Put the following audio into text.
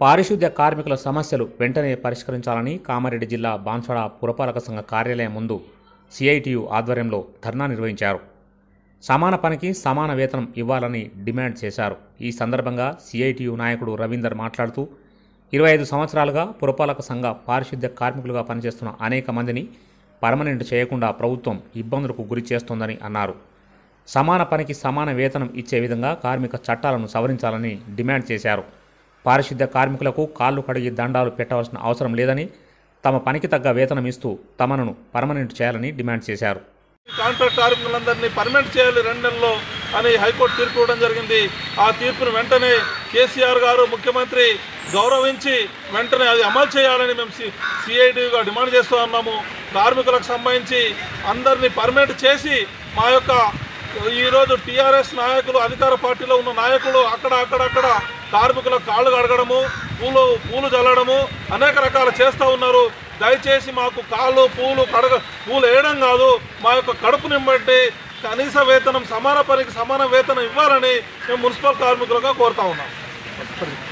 పారిశుద్ధ్య కార్మికుల సమస్యలు వెంటనే పరిష్కరించాలని కామారెడ్డి జిల్లా బాన్స్వాడ పురపాలక సంఘ కార్యాలయం ముందు సిఐటియు ఆధ్వర్యంలో ధర్నా నిర్వహించారు సమాన పనికి సమాన వేతనం ఇవ్వాలని డిమాండ్ చేశారు ఈ సందర్భంగా సిఐటియు నాయకుడు రవీందర్ మాట్లాడుతూ ఇరవై ఐదు సంవత్సరాలుగా పురపాలక సంఘ పారిశుద్ధ్య కార్మికులుగా పనిచేస్తున్న అనేక మందిని పర్మనెంట్ చేయకుండా ప్రభుత్వం ఇబ్బందులకు గురి చేస్తోందని అన్నారు సమాన పనికి సమాన వేతనం ఇచ్చే విధంగా కార్మిక చట్టాలను సవరించాలని డిమాండ్ చేశారు పారిశుద్ధ్య కార్మికులకు కాళ్ళు కడిగి దండాలు పెట్టవలసిన అవసరం లేదని తమ పనికి తగ్గ వేతనం ఇస్తూ తమను పర్మనెంట్ చేయాలని డిమాండ్ చేశారు కాంట్రాక్ట్ కార్మికులందరినీ పర్మనెంట్ చేయాలి రెండు నెలల్లో అని హైకోర్టు తీర్పు ఇవ్వడం జరిగింది ఆ తీర్పును వెంటనే కేసీఆర్ గారు ముఖ్యమంత్రి గౌరవించి వెంటనే అది అమలు చేయాలని మేము సి సిఐడిగా డిమాండ్ చేస్తూ ఉన్నాము కార్మికులకు సంబంధించి అందరినీ పర్మనెంట్ చేసి మా యొక్క ఈరోజు టీఆర్ఎస్ నాయకులు అధికార పార్టీలో ఉన్న నాయకులు అక్కడ అక్కడక్కడ కార్మికుల కాళ్ళు కడగడము పూలు పూలు చల్లడము అనేక రకాలు చేస్తూ ఉన్నారు దయచేసి మాకు కాళ్ళు పూలు కడగ పూలు వేయడం కాదు మా యొక్క కడుపు నింబట్టి కనీస వేతనం సమాన పనికి సమాన వేతనం ఇవ్వాలని మేము మున్సిపల్ కార్మికులుగా కోరుతా ఉన్నాం